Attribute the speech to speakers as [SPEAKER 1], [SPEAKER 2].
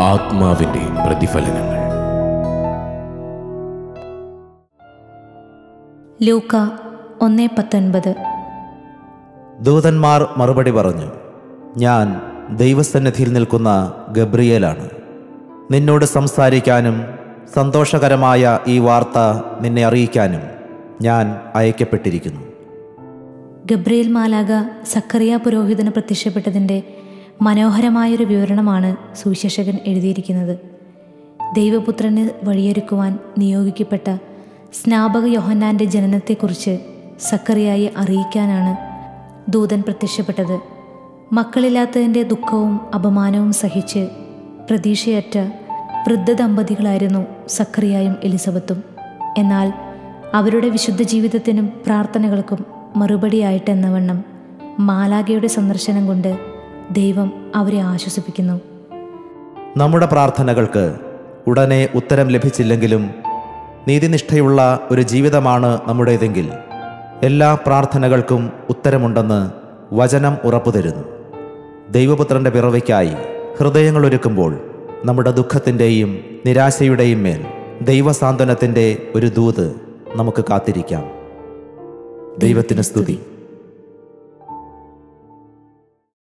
[SPEAKER 1] ആത്മാവിന്റെ പ്രതിഫലനങ്ങൾ
[SPEAKER 2] ലൂക്ക ഒന്ന് പത്തൊൻപത്
[SPEAKER 3] ദൂതന്മാർ മറുപടി പറഞ്ഞു ഞാൻ ദൈവസന്നിധിയിൽ നിൽക്കുന്ന ഗബ്രിയേലാണ് നിന്നോട് സംസാരിക്കാനും സന്തോഷകരമായ ഈ വാർത്ത നിന്നെ അറിയിക്കാനും ഞാൻ അയക്കപ്പെട്ടിരിക്കുന്നു
[SPEAKER 2] ഗബ്രിയേൽ മാലാക സക്കറിയ പുരോഹിതന് പ്രത്യക്ഷപ്പെട്ടതിൻ്റെ മനോഹരമായൊരു വിവരണമാണ് സുവിശേഷകൻ എഴുതിയിരിക്കുന്നത് ദൈവപുത്രന് വഴിയൊരുക്കുവാൻ നിയോഗിക്കപ്പെട്ട സ്നാപക യോഹന്നാൻ്റെ ജനനത്തെക്കുറിച്ച് സക്കറിയായി അറിയിക്കാനാണ് ദൂതൻ പ്രത്യക്ഷപ്പെട്ടത് മക്കളില്ലാത്തതിൻ്റെ ദുഃഖവും അപമാനവും സഹിച്ച് പ്രതീക്ഷയറ്റ വൃദ്ധ ദമ്പതികളായിരുന്നു സക്കറിയായും എലിസബത്തും എന്നാൽ അവരുടെ വിശുദ്ധ ജീവിതത്തിനും പ്രാർത്ഥനകൾക്കും മറുപടിയായിട്ടെന്നവണ്ണം മാലാഖയുടെ സന്ദർശനം കൊണ്ട് ദൈവം അവരെ ആശ്വസിപ്പിക്കുന്നു
[SPEAKER 3] നമ്മുടെ പ്രാർത്ഥനകൾക്ക് ഉടനെ ഉത്തരം ലഭിച്ചില്ലെങ്കിലും നീതിനിഷ്ഠയുള്ള ഒരു ജീവിതമാണ് നമ്മുടേതെങ്കിൽ എല്ലാ പ്രാർത്ഥനകൾക്കും ഉത്തരമുണ്ടെന്ന് വചനം ഉറപ്പു തരുന്നു ദൈവപുത്രന്റെ പിറവയ്ക്കായി ഹൃദയങ്ങളൊരുക്കുമ്പോൾ നമ്മുടെ ദുഃഖത്തിൻ്റെയും നിരാശയുടെയും മേൽ ദൈവസാന്ത്വനത്തിൻ്റെ ഒരു ദൂത് നമുക്ക് കാത്തിരിക്കാം ദൈവത്തിന് സ്തുതി